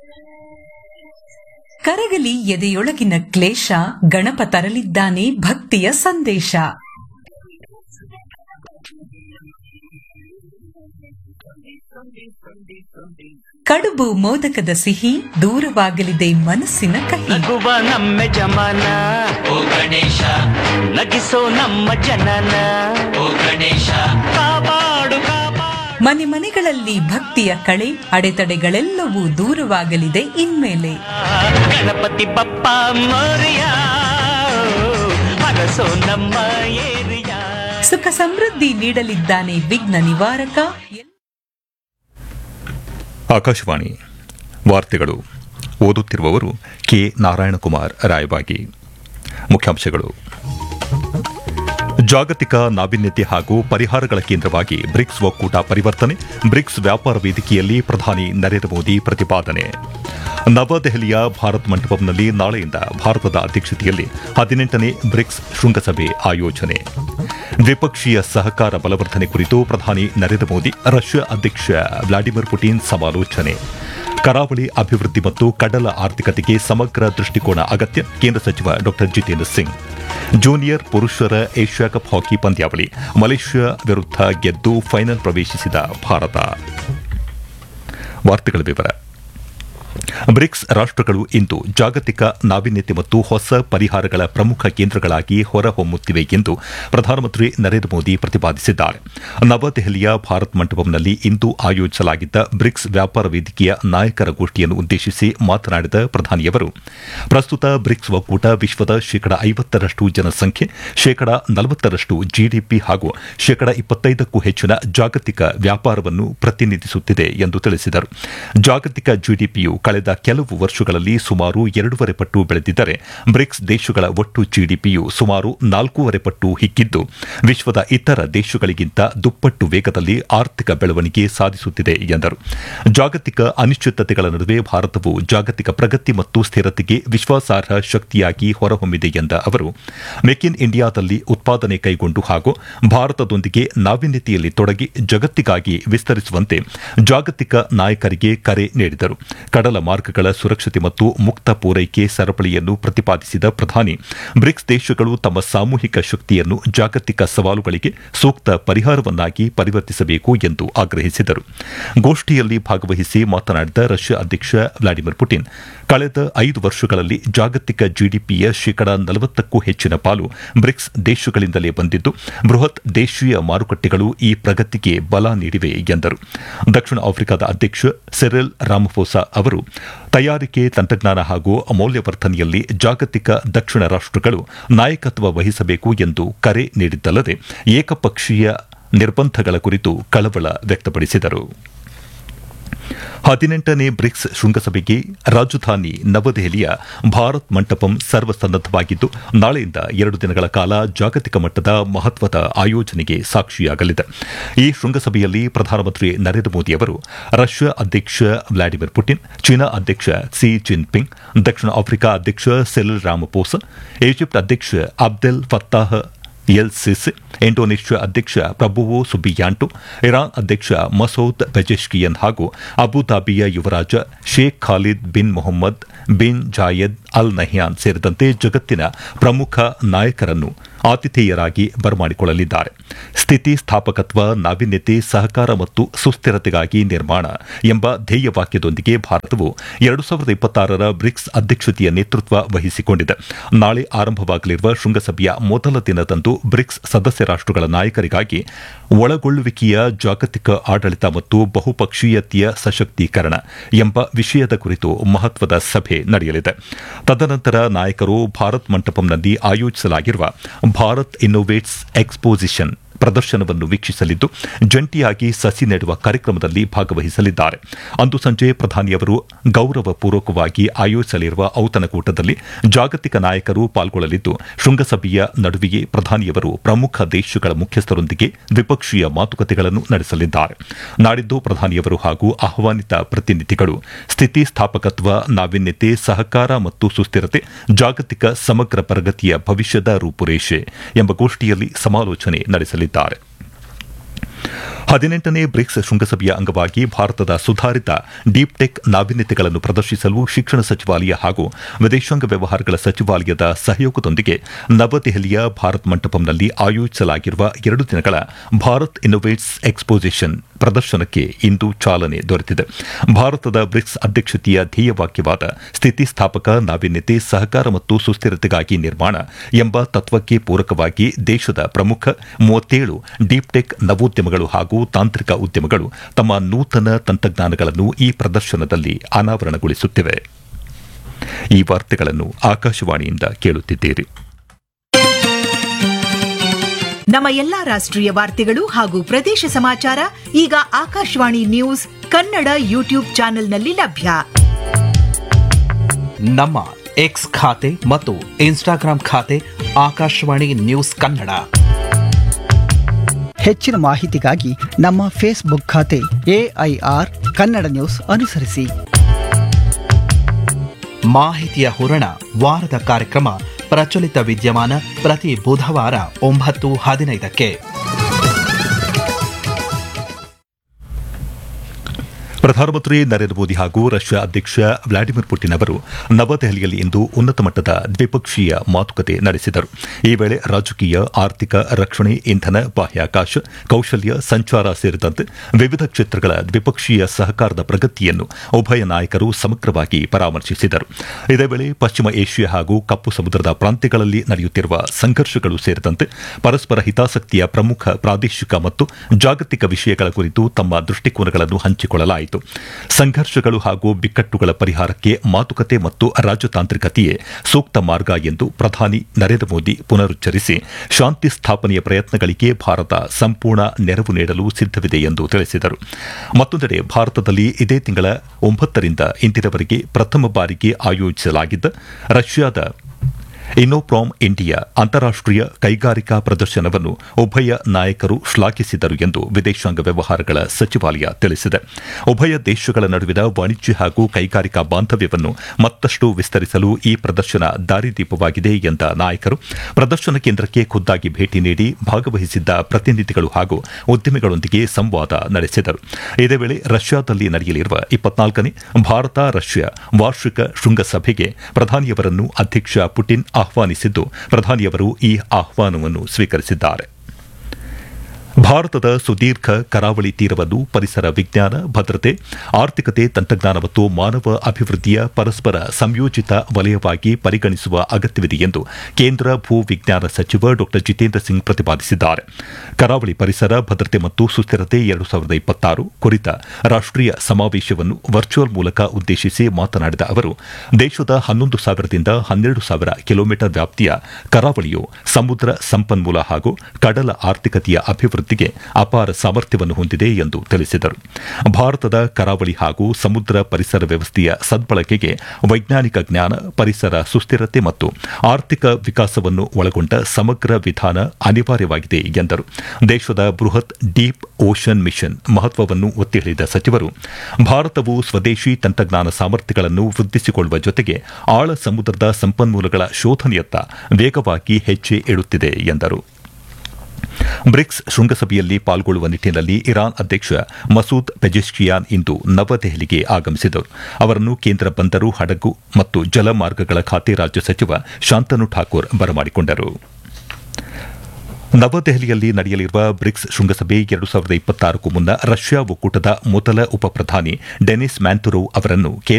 ಕರಗಲಿ ಎದೆಯೊಳಗಿನ ಕ್ಲೇಶ ಗಣಪ ತರಲಿದ್ದಾನೆ ಭಕ್ತಿಯ ಸಂದೇಶ ಕಡುಬು ಮೋದಕದ ಸಿಹಿ ದೂರವಾಗಲಿದೆ ಮನಸ್ಸಿನ ಕಹಿ ನಗುವ ನಮ್ಮ ಜಮಾನ ಓ ಗಣೇಶ ನಗಿಸೋ ನಮ್ಮ ಜನನ ಓ ಗಣೇಶ ಕಾಪಾಡು ಕಾಪಾಡು ಮನೆ ಮನೆಗಳಲ್ಲಿ ಭಕ್ತಿಯ ಕಳೆ ಅಡೆತಡೆಗಳೆಲ್ಲವೂ ದೂರವಾಗಲಿದೆ ಇನ್ಮೇಲೆ ಗಣಪತಿ ಬಪ್ಪ ಮೋರಿಯ ಹರಸೋ ನಮ್ಮ ಏರಿಯಾ ಸುಖ ಸಮೃದ್ಧಿ ನೀಡಲಿದ್ದಾನೆ ವಿಘ್ನ ನಿವಾರಕ ಆಕಾಶವಾಣಿ ವಾರ್ತೆಗಳು ಓದುತ್ತಿರುವವರು ಕೆ ನಾರಾಯಣಕುಮಾರ್ ರಾಯಬಾಗಿ ಮುಖ್ಯಾಂಶಗಳು ಜಾಗತಿಕ ನಾವೀನ್ಯತೆ ಹಾಗೂ ಪರಿಹಾರಗಳ ಕೇಂದ್ರವಾಗಿ ಬ್ರಿಕ್ಸ್ ಒಕ್ಕೂಟ ಪರಿವರ್ತನೆ ಬ್ರಿಕ್ಸ್ ವ್ಯಾಪಾರ ವೇದಿಕೆಯಲ್ಲಿ ಪ್ರಧಾನಿ ನರೇಂದ್ರ ಮೋದಿ ಪ್ರತಿಪಾದನೆ ನವದೆಹಲಿಯ ಭಾರತ್ ಮಂಟಪಂನಲ್ಲಿ ನಾಳೆಯಿಂದ ಭಾರತದ ಅಧ್ಯಕ್ಷತೆಯಲ್ಲಿ ಹದಿನೆಂಟನೇ ಬ್ರಿಕ್ಸ್ ಶೃಂಗಸಭೆ ಆಯೋಜನೆ ದ್ವಿಪಕ್ಷೀಯ ಸಹಕಾರ ಬಲವರ್ಧನೆ ಕುರಿತು ಪ್ರಧಾನಿ ನರೇಂದ್ರ ಮೋದಿ ರಷ್ಯಾ ಅಧ್ಯಕ್ಷ ವ್ಲಾಡಿಮಿರ್ ಪುಟಿನ್ ಸಮಾಲೋಚನೆ ಕರಾವಳಿ ಅಭಿವೃದ್ಧಿ ಮತ್ತು ಕಡಲ ಆರ್ಥಿಕತೆಗೆ ಸಮಗ್ರ ದೃಷ್ಟಿಕೋನ ಅಗತ್ಯ ಕೇಂದ್ರ ಸಚಿವ ಡಾ ಜಿತೇಂದ್ರ ಸಿಂಗ್ ಜೂನಿಯರ್ ಪುರುಷರ ಏಷ್ಯಾ ಕಪ್ ಹಾಕಿ ಪಂದ್ಯಾವಳಿ ಮಲೇಷ್ಯಾ ವಿರುದ್ಧ ಗೆದ್ದು ಫೈನಲ್ ಪ್ರವೇಶಿಸಿದ ಭಾರತ ವಾರ್ತೆಗಳ ವಿವರ ಬ್ರಿಕ್ಸ್ ರಾಷ್ಟಗಳು ಇಂದು ಜಾಗತಿಕ ನಾವೀನ್ಯತೆ ಮತ್ತು ಹೊಸ ಪರಿಹಾರಗಳ ಪ್ರಮುಖ ಕೇಂದ್ರಗಳಾಗಿ ಹೊರಹೊಮ್ಮುತ್ತಿವೆ ಎಂದು ಪ್ರಧಾನಮಂತ್ರಿ ನರೇಂದ್ರ ಮೋದಿ ಪ್ರತಿಪಾದಿಸಿದ್ದಾರೆ ನವದೆಹಲಿಯ ಭಾರತ್ ಮಂಟಪಂನಲ್ಲಿ ಇಂದು ಆಯೋಜಿಸಲಾಗಿದ್ದ ಬ್ರಿಕ್ಸ್ ವ್ಯಾಪಾರ ವೇದಿಕೆಯ ನಾಯಕರ ಗೋಷ್ಠಿಯನ್ನು ಉದ್ದೇಶಿಸಿ ಮಾತನಾಡಿದ ಪ್ರಧಾನಿಯವರು ಪ್ರಸ್ತುತ ಬ್ರಿಕ್ಸ್ ಒಕ್ಕೂಟ ವಿಶ್ವದ ಶೇಕಡ ಐವತ್ತರಷ್ಟು ಜನಸಂಖ್ಯೆ ಶೇಕಡ ನಲವತ್ತರಷ್ಟು ಜಿಡಿಪಿ ಹಾಗೂ ಶೇಕಡ ಇಪ್ಪತ್ತೈದಕ್ಕೂ ಹೆಚ್ಚಿನ ಜಾಗತಿಕ ವ್ಯಾಪಾರವನ್ನು ಪ್ರತಿನಿಧಿಸುತ್ತಿದೆ ಎಂದು ತಿಳಿಸಿದರು ಜಾಗತಿಕ ಜಿಡಿಪಿಯು ಕಳೆದ ಕೆಲವು ವರ್ಷಗಳಲ್ಲಿ ಸುಮಾರು ಎರಡೂವರೆ ಪಟ್ಟು ಬೆಳೆದಿದ್ದರೆ ಬ್ರಿಕ್ಸ್ ದೇಶಗಳ ಒಟ್ಟು ಜಿಡಿಪಿಯು ಸುಮಾರು ನಾಲ್ಕೂವರೆ ಪಟ್ಟು ಹಿಗ್ಗಿದ್ದು ವಿಶ್ವದ ಇತರ ದೇಶಗಳಿಗಿಂತ ದುಪ್ಪಟ್ಟು ವೇಗದಲ್ಲಿ ಆರ್ಥಿಕ ಬೆಳವಣಿಗೆ ಸಾಧಿಸುತ್ತಿದೆ ಎಂದರು ಜಾಗತಿಕ ಅನಿಶ್ಚಿತತೆಗಳ ನಡುವೆ ಭಾರತವು ಜಾಗತಿಕ ಪ್ರಗತಿ ಮತ್ತು ಸ್ಥಿರತೆಗೆ ವಿಶ್ವಾಸಾರ್ಹ ಶಕ್ತಿಯಾಗಿ ಹೊರಹೊಮ್ಮಿದೆ ಎಂದ ಅವರು ಮೇಕ್ ಇನ್ ಇಂಡಿಯಾದಲ್ಲಿ ಉತ್ಪಾದನೆ ಕೈಗೊಂಡು ಹಾಗೂ ಭಾರತದೊಂದಿಗೆ ನಾವೀನ್ಯತೆಯಲ್ಲಿ ತೊಡಗಿ ಜಗತ್ತಿಗಾಗಿ ವಿಸ್ತರಿಸುವಂತೆ ಜಾಗತಿಕ ನಾಯಕರಿಗೆ ಕರೆ ನೀಡಿದರು ಕಡಲ ಮಾರ್ಗಗಳ ಸುರಕ್ಷತೆ ಮತ್ತು ಮುಕ್ತ ಪೂರೈಕೆ ಸರಪಳಿಯನ್ನು ಪ್ರತಿಪಾದಿಸಿದ ಪ್ರಧಾನಿ ಬ್ರಿಕ್ಸ್ ದೇಶಗಳು ತಮ್ಮ ಸಾಮೂಹಿಕ ಶಕ್ತಿಯನ್ನು ಜಾಗತಿಕ ಸವಾಲುಗಳಿಗೆ ಸೂಕ್ತ ಪರಿಹಾರವನ್ನಾಗಿ ಪರಿವರ್ತಿಸಬೇಕು ಎಂದು ಆಗ್ರಹಿಸಿದರು ಗೋಷ್ಠಿಯಲ್ಲಿ ಭಾಗವಹಿಸಿ ಮಾತನಾಡಿದ ರಷ್ಯಾ ಅಧ್ಯಕ್ಷ ವ್ಲಾಡಿಮಿರ್ ಪುಟಿನ್ ಕಳೆದ ಐದು ವರ್ಷಗಳಲ್ಲಿ ಜಾಗತಿಕ ಜಿಡಿಪಿಯ ಶೇಕಡ ನಲವತ್ತಕ್ಕೂ ಹೆಚ್ಚಿನ ಪಾಲು ಬ್ರಿಕ್ಸ್ ದೇಶಗಳಿಂದಲೇ ಬಂದಿದ್ದು ಬೃಹತ್ ದೇಶೀಯ ಮಾರುಕಟ್ಟೆಗಳು ಈ ಪ್ರಗತಿಗೆ ಬಲ ನೀಡಿವೆ ಎಂದರು ದಕ್ಷಿಣ ಆಫ್ರಿಕಾದ ಅಧ್ಯಕ್ಷ ಸೆರೆಲ್ ರಾಮಫೋಸಾ ಅವರು ತಯಾರಿಕೆ ತಂತ್ರಜ್ಞಾನ ಹಾಗೂ ಮೌಲ್ಯವರ್ಧನೆಯಲ್ಲಿ ಜಾಗತಿಕ ದಕ್ಷಿಣ ರಾಷ್ಟಗಳು ನಾಯಕತ್ವ ವಹಿಸಬೇಕು ಎಂದು ಕರೆ ನೀಡಿದ್ದಲ್ಲದೆ ಏಕಪಕ್ಷೀಯ ನಿರ್ಬಂಧಗಳ ಕುರಿತು ಕಳವಳ ವ್ಯಕ್ತಪಡಿಸಿದರು ಹದಿನೆಂಟನೇ ಬ್ರಿಕ್ಸ್ ಶೃಂಗಸಭೆಗೆ ರಾಜಧಾನಿ ನವದೆಹಲಿಯ ಭಾರತ್ ಮಂಟಪಂ ಸರ್ವಸನ್ನದ್ದವಾಗಿದ್ದು ನಾಳೆಯಿಂದ ಎರಡು ದಿನಗಳ ಕಾಲ ಜಾಗತಿಕ ಮಟ್ಟದ ಮಹತ್ವದ ಆಯೋಜನೆಗೆ ಸಾಕ್ಷಿಯಾಗಲಿದೆ ಈ ಶೃಂಗಸಭೆಯಲ್ಲಿ ಪ್ರಧಾನಮಂತ್ರಿ ನರೇಂದ್ರ ಮೋದಿ ಅವರು ರಷ್ಯಾ ಅಧ್ಯಕ್ಷ ವ್ಲಾಡಿಮಿರ್ ಪುಟಿನ್ ಚೀನಾ ಅಧ್ಯಕ್ಷ ಕ್ಸಿ ಜಿನ್ಪಿಂಗ್ ದಕ್ಷಿಣ ಆಫ್ರಿಕಾ ಅಧ್ಯಕ್ಷ ಸೆಲಿಲ್ ರಾಮಪೋಸ ಈಜಿಪ್ಟ್ ಅಧ್ಯಕ್ಷ Abdel Fattah el Sisi Indonesia ಅಧ್ಯಕ್ಷ ಪ್ರಭುವೋ ಸುಬಿಯಾಂಟು ಇರಾನ್ ಅಧ್ಯಕ್ಷ ಮಸೌದ್ ಪೆಜೆಶ್ಕಿಯನ್ ಹಾಗೂ ಅಬುದಾಬಿಯ ಯುವರಾಜ Sheikh Khalid bin Mohammed bin Zayed al Nahyan ಸೇರಿದಂತೆ ಜಗತ್ತಿನ ಪ್ರಮುಖ ನಾಯಕರನ್ನು ಆತಿಥೇಯರಾಗಿ ಬರಮಾಡಿಕೊಳ್ಳಲಿದ್ದಾರೆ ಸ್ಥಿತಿ ಸ್ಥಾಪಕತ್ವ ನಾವೀನ್ಯತೆ ಸಹಕಾರ ಮತ್ತು ಸುಸ್ಥಿರತೆಗಾಗಿ ನಿರ್ಮಾಣ ಎಂಬ ಧ್ಯೇಯವಾಕ್ಯದೊಂದಿಗೆ ಭಾರತವು ಎರಡು ಸಾವಿರದ ಇಪ್ಪತ್ತಾರರ ಬ್ರಿಕ್ಸ್ ಅಧ್ಯಕ್ಷತೆಯ ನೇತೃತ್ವ ವಹಿಸಿಕೊಂಡಿದೆ ನಾಳೆ ಆರಂಭವಾಗಲಿರುವ ಶೃಂಗಸಭೆಯ ಮೊದಲ ದಿನದಂದು ಬ್ರಿಕ್ಸ್ ಸದಸ್ಯ ರಾಷ್ಟಗಳ ನಾಯಕರಿಗಾಗಿ ಒಳಗೊಳ್ಳುವಿಕೆಯ ಜಾಗತಿಕ ಆಡಳಿತ ಮತ್ತು ಬಹುಪಕ್ಷೀಯತೆಯ ಸಶಕ್ತೀಕರಣ ಎಂಬ ವಿಷಯದ ಕುರಿತು ಮಹತ್ವದ ಸಭೆ ನಡೆಯಲಿದೆ ತದನಂತರ ನಾಯಕರು ಭಾರತ್ ಮಂಟಪಂನಲ್ಲಿ ಆಯೋಜಿಸಲಾಗಿರುವ ಭಾರತ್ ಇನ್ನೋವೇಟ್ಸ್ ಎಕ್ಸ್ಪೋಸಿಷನ್ ಪ್ರದರ್ಶನವನ್ನು ವೀಕ್ಷಿಸಲಿದ್ದು ಜಂಟಿಯಾಗಿ ಸಸಿ ನೆಡುವ ಕಾರ್ಯಕ್ರಮದಲ್ಲಿ ಭಾಗವಹಿಸಲಿದ್ದಾರೆ ಅಂದು ಸಂಜೆ ಪ್ರಧಾನಿಯವರು ಗೌರವಪೂರ್ವಕವಾಗಿ ಆಯೋಜಿಸಲಿರುವ ಔತಣಕೂಟದಲ್ಲಿ ಜಾಗತಿಕ ನಾಯಕರು ಪಾಲ್ಗೊಳ್ಳಲಿದ್ದು ಶೃಂಗಸಭೆಯ ನಡುವೆಯೇ ಪ್ರಧಾನಿಯವರು ಪ್ರಮುಖ ದೇಶಗಳ ಮುಖ್ಯಸ್ಥರೊಂದಿಗೆ ದ್ವಿಪಕ್ಷೀಯ ಮಾತುಕತೆಗಳನ್ನು ನಡೆಸಲಿದ್ದಾರೆ ನಾಡಿದ್ದು ಪ್ರಧಾನಿಯವರು ಹಾಗೂ ಆಹ್ವಾನಿತ ಪ್ರತಿನಿಧಿಗಳು ಸ್ಥಿತಿ ಸ್ಥಾಪಕತ್ವ ನಾವೀನ್ಯತೆ ಸಹಕಾರ ಮತ್ತು ಸುಸ್ಥಿರತೆ ಜಾಗತಿಕ ಸಮಗ್ರ ಪ್ರಗತಿಯ ಭವಿಷ್ಯದ ರೂಪುರೇಷೆ ಎಂಬ ಗೋಷ್ಠಿಯಲ್ಲಿ ಸಮಾಲೋಚನೆ ನಡೆಸಲಿದ್ದಾರೆ ಹದಿನೆಂಟನೇ ಬ್ರಿಕ್ಸ್ ಶೃಂಗಸಭೆಯ ಅಂಗವಾಗಿ ಭಾರತದ ಸುಧಾರಿತ ಡೀಪ್ ಟೆಕ್ ನಾವೀನ್ಯತೆಗಳನ್ನು ಪ್ರದರ್ಶಿಸಲು ಶಿಕ್ಷಣ ಸಚಿವಾಲಯ ಹಾಗೂ ವಿದೇಶಾಂಗ ವ್ಯವಹಾರಗಳ ಸಚಿವಾಲಯದ ಸಹಯೋಗದೊಂದಿಗೆ ನವದೆಹಲಿಯ ಭಾರತ್ ಮಂಟಪಂನಲ್ಲಿ ಆಯೋಜಿಸಲಾಗಿರುವ ಎರಡು ದಿನಗಳ ಭಾರತ್ ಇನ್ನೋವೇಟ್ಸ್ ಎಕ್ಸ್ಪೋಸಿಷನ್ ಪ್ರದರ್ಶನಕ್ಕೆ ಇಂದು ಚಾಲನೆ ದೊರೆತಿದೆ ಭಾರತದ ಬ್ರಿಕ್ಸ್ ಅಧ್ಯಕ್ಷತೆಯ ಧ್ಯೇಯವಾಕ್ಯವಾದ ಸ್ಥಿತಿಸ್ಥಾಪಕ ನಾವೀನ್ಯತೆ ಸಹಕಾರ ಮತ್ತು ಸುಸ್ಥಿರತೆಗಾಗಿ ನಿರ್ಮಾಣ ಎಂಬ ತತ್ವಕ್ಕೆ ಪೂರಕವಾಗಿ ದೇಶದ ಪ್ರಮುಖ ಮೂವತ್ತೇಳು ಡೀಪ್ ಟೆಕ್ ನವೋದ್ಯಮಗಳು ಹಾಗೂ ತಾಂತ್ರಿಕ ಉದ್ಯಮಗಳು ತಮ್ಮ ನೂತನ ತಂತ್ರಜ್ಞಾನಗಳನ್ನು ಈ ಪ್ರದರ್ಶನದಲ್ಲಿ ಅನಾವರಣಗೊಳಿಸುತ್ತಿವೆ ಈ ವಾರ್ತೆಗಳನ್ನು ಆಕಾಶವಾಣಿಯಿಂದ ಕೇಳುತ್ತಿದ್ದೀರಿ ನಮ್ಮ ಎಲ್ಲಾ ರಾಷ್ಟ್ರೀಯ ವಾರ್ತೆಗಳು ಹಾಗೂ ಪ್ರದೇಶ ಸಮಾಚಾರ ಈಗ ಆಕಾಶವಾಣಿ ನ್ಯೂಸ್ ಕನ್ನಡ ಯೂಟ್ಯೂಬ್ ಚಾನೆಲ್ನಲ್ಲಿ ಲಭ್ಯ ನಮ್ಮ ಎಕ್ಸ್ ಖಾತೆ ಮತ್ತು ಇನ್ಸ್ಟಾಗ್ರಾಂ ಖಾತೆ ಆಕಾಶವಾಣಿ ನ್ಯೂಸ್ ಕನ್ನಡ ಹೆಚ್ಚಿನ ಮಾಹಿತಿಗಾಗಿ ನಮ್ಮ ಫೇಸ್ಬುಕ್ ಖಾತೆ ಎಐಆರ್ ಕನ್ನಡ ನ್ಯೂಸ್ ಅನುಸರಿಸಿ ಮಾಹಿತಿಯ ಹೂರಣ ವಾರದ ಕಾರ್ಯಕ್ರಮ ಪ್ರಚಲಿತ ವಿದ್ಯಮಾನ ಪ್ರತಿ ಬುಧವಾರ ಒಂಬತ್ತು ಹದಿನೈದಕ್ಕೆ ಪ್ರಧಾನಮಂತ್ರಿ ನರೇಂದ್ರ ಮೋದಿ ಹಾಗೂ ರಷ್ಯಾ ಅಧ್ಯಕ್ಷ ವ್ಲಾಡಿಮಿರ್ ಪುಟಿನ್ ಅವರು ನವದೆಹಲಿಯಲ್ಲಿ ಇಂದು ಉನ್ನತ ಮಟ್ಟದ ದ್ವಿಪಕ್ಷೀಯ ಮಾತುಕತೆ ನಡೆಸಿದರು ಈ ವೇಳೆ ರಾಜಕೀಯ ಆರ್ಥಿಕ ರಕ್ಷಣೆ ಇಂಧನ ಬಾಹ್ಯಾಕಾಶ ಕೌಶಲ್ಯ ಸಂಚಾರ ಸೇರಿದಂತೆ ವಿವಿಧ ಕ್ಷೇತ್ರಗಳ ದ್ವಿಪಕ್ಷೀಯ ಸಹಕಾರದ ಪ್ರಗತಿಯನ್ನು ಉಭಯ ನಾಯಕರು ಸಮಗ್ರವಾಗಿ ಪರಾಮರ್ಶಿಸಿದರು ಇದೇ ವೇಳೆ ಪಶ್ಚಿಮ ಏಷ್ಯಾ ಹಾಗೂ ಕಪ್ಪು ಸಮುದ್ರದ ಪ್ರಾಂತ್ಯಗಳಲ್ಲಿ ನಡೆಯುತ್ತಿರುವ ಸಂಘರ್ಷಗಳು ಸೇರಿದಂತೆ ಪರಸ್ಪರ ಹಿತಾಸಕ್ತಿಯ ಪ್ರಮುಖ ಪ್ರಾದೇಶಿಕ ಮತ್ತು ಜಾಗತಿಕ ವಿಷಯಗಳ ಕುರಿತು ತಮ್ಮ ದೃಷ್ಟಿಕೋನಗಳನ್ನು ಹಂಚಿಕೊಳ್ಳಲಾಯಿತು ಸಂಘರ್ಷಗಳು ಹಾಗೂ ಬಿಕ್ಕಟ್ಟುಗಳ ಪರಿಹಾರಕ್ಕೆ ಮಾತುಕತೆ ಮತ್ತು ರಾಜತಾಂತ್ರಿಕತೆಯೇ ಸೂಕ್ತ ಮಾರ್ಗ ಎಂದು ಪ್ರಧಾನಿ ನರೇಂದ್ರ ಮೋದಿ ಪುನರುಚ್ಚರಿಸಿ ಶಾಂತಿ ಸ್ಥಾಪನೆಯ ಪ್ರಯತ್ನಗಳಿಗೆ ಭಾರತ ಸಂಪೂರ್ಣ ನೆರವು ನೀಡಲು ಸಿದ್ದವಿದೆ ಎಂದು ತಿಳಿಸಿದರು ಮತ್ತೊಂದೆಡೆ ಭಾರತದಲ್ಲಿ ಇದೇ ತಿಂಗಳ ಒಂಬತ್ತರಿಂದ ಇಂದಿನವರೆಗೆ ಪ್ರಥಮ ಬಾರಿಗೆ ಆಯೋಜಿಸಲಾಗಿದ್ದ ರಷ್ಯಾದ ಇನ್ನೋಪ್ರಾಮ್ ಇಂಡಿಯಾ ಅಂತಾರಾಷ್ಟೀಯ ಕೈಗಾರಿಕಾ ಪ್ರದರ್ಶನವನ್ನು ಉಭಯ ನಾಯಕರು ಶ್ಲಾಘಿಸಿದರು ಎಂದು ವಿದೇಶಾಂಗ ವ್ಯವಹಾರಗಳ ಸಚಿವಾಲಯ ತಿಳಿಸಿದೆ ಉಭಯ ದೇಶಗಳ ನಡುವಿನ ವಾಣಿಜ್ಯ ಹಾಗೂ ಕೈಗಾರಿಕಾ ಬಾಂಧವ್ಯವನ್ನು ಮತ್ತಷ್ಟು ವಿಸ್ತರಿಸಲು ಈ ಪ್ರದರ್ಶನ ದಾರಿದೀಪವಾಗಿದೆ ಎಂದ ನಾಯಕರು ಪ್ರದರ್ಶನ ಕೇಂದ್ರಕ್ಕೆ ಖುದ್ದಾಗಿ ಭೇಟಿ ನೀಡಿ ಭಾಗವಹಿಸಿದ್ದ ಪ್ರತಿನಿಧಿಗಳು ಹಾಗೂ ಉದ್ಯಮಿಗಳೊಂದಿಗೆ ಸಂವಾದ ನಡೆಸಿದರು ಇದೇ ವೇಳೆ ರಷ್ಯಾದಲ್ಲಿ ನಡೆಯಲಿರುವ ಇಪ್ಪತ್ನಾಲ್ಕನೇ ಭಾರತ ರಷ್ಯಾ ವಾರ್ಷಿಕ ಶೃಂಗಸಭೆಗೆ ಪ್ರಧಾನಿಯವರನ್ನು ಅಧ್ಯಕ್ಷ ಪುಟಿನ್ ಆಹ್ವಾನಿಸಿದ್ದು ಪ್ರಧಾನಿಯವರು ಈ ಆಹ್ವಾನವನ್ನು ಸ್ವೀಕರಿಸಿದ್ದಾರೆ ಭಾರತದ ಸುದೀರ್ಘ ಕರಾವಳಿ ತೀರವನ್ನು ಪರಿಸರ ವಿಜ್ಞಾನ ಭದ್ರತೆ ಆರ್ಥಿಕತೆ ತಂತ್ರಜ್ಞಾನ ಮತ್ತು ಮಾನವ ಅಭಿವೃದ್ಧಿಯ ಪರಸ್ಪರ ಸಂಯೋಜಿತ ವಲಯವಾಗಿ ಪರಿಗಣಿಸುವ ಅಗತ್ಯವಿದೆ ಎಂದು ಕೇಂದ್ರ ಭೂ ವಿಜ್ಞಾನ ಸಚಿವ ಡಾ ಜಿತೇಂದ್ರ ಸಿಂಗ್ ಪ್ರತಿಪಾದಿಸಿದ್ದಾರೆ ಕರಾವಳಿ ಪರಿಸರ ಭದ್ರತೆ ಮತ್ತು ಸುಸ್ಥಿರತೆ ಎರಡು ಸಾವಿರದ ಇಪ್ಪತ್ತಾರು ಕುರಿತ ರಾಷ್ಟೀಯ ಸಮಾವೇಶವನ್ನು ವರ್ಚುವಲ್ ಮೂಲಕ ಉದ್ದೇಶಿಸಿ ಮಾತನಾಡಿದ ಅವರು ದೇಶದ ಹನ್ನೊಂದು ಸಾವಿರದಿಂದ ಹನ್ನೆರಡು ಸಾವಿರ ಕಿಲೋಮೀಟರ್ ವ್ಯಾಪ್ತಿಯ ಕರಾವಳಿಯು ಸಮುದ್ರ ಸಂಪನ್ಮೂಲ ಹಾಗೂ ಕಡಲ ಆರ್ಥಿಕತೆಯ ಅಭಿವೃದ್ಧಿಗೆ ಅಪಾರ ಸಾಮರ್ಥ್ಯವನ್ನು ಹೊಂದಿದೆ ಎಂದು ತಿಳಿಸಿದರು ಭಾರತದ ಕರಾವಳಿ ಹಾಗೂ ಸಮುದ್ರ ಪರಿಸರ ವ್ಯವಸ್ಥೆಯ ಸದ್ಬಳಕೆಗೆ ವೈಜ್ಞಾನಿಕ ಜ್ಞಾನ ಪರಿಸರ ಸುಸ್ಥಿರತೆ ಮತ್ತು ಆರ್ಥಿಕ ವಿಕಾಸವನ್ನು ಒಳಗೊಂಡ ಸಮಗ್ರ ವಿಧಾನ ಅನಿವಾರ್ಯವಾಗಿದೆ ಎಂದರು ದೇಶದ ಬೃಹತ್ ಡೀಪ್ ಓಷನ್ ಮಿಷನ್ ಮಹತ್ವವನ್ನು ಒತ್ತಿ ಹೇಳಿದ ಸಚಿವರು ಭಾರತವು ಸ್ವದೇಶಿ ತಂತ್ರಜ್ಞಾನ ಸಾಮರ್ಥ್ಯಗಳನ್ನು ವೃದ್ಧಿಸಿಕೊಳ್ಳುವ ಜೊತೆಗೆ ಆಳ ಸಮುದ್ರದ ಸಂಪನ್ಮೂಲಗಳ ಶೋಧನೆಯತ್ತ ವೇಗವಾಗಿ ಹೆಜ್ಜೆ ಇಡುತ್ತಿದೆ ಎಂದರು ಬ್ರಿಕ್ಸ್ ಶೃಂಗಸಭೆಯಲ್ಲಿ ಪಾಲ್ಗೊಳ್ಳುವ ನಿಟ್ಟಿನಲ್ಲಿ ಇರಾನ್ ಅಧ್ಯಕ್ಷ ಮಸೂದ್ ಪೆಜೆಶ್ಕಿಯಾನ್ ಇಂದು ನವದೆಹಲಿಗೆ ಆಗಮಿಸಿದರು ಅವರನ್ನು ಕೇಂದ್ರ ಬಂದರು ಹಡಗು ಮತ್ತು ಜಲಮಾರ್ಗಗಳ ಖಾತೆ ರಾಜ್ಯ ಸಚಿವ ಶಾಂತನು ಠಾಕೂರ್ ಬರಮಾಡಿಕೊಂಡರು ನವದೆಹಲಿಯಲ್ಲಿ ನಡೆಯಲಿರುವ ಬ್ರಿಕ್ಸ್ ಶೃಂಗಸಭೆ ಎರಡು ಸಾವಿರದ ಇಪ್ಪತ್ತಾರಕ್ಕೂ ಮುನ್ನ ರಷ್ಯಾ ಒಕ್ಕೂಟದ ಮೊದಲ ಉಪಪ್ರಧಾನಿ ಡೆನಿಸ್ ಮ್ಯಾನ್ತುರೋವ್ ಅವರನ್ನು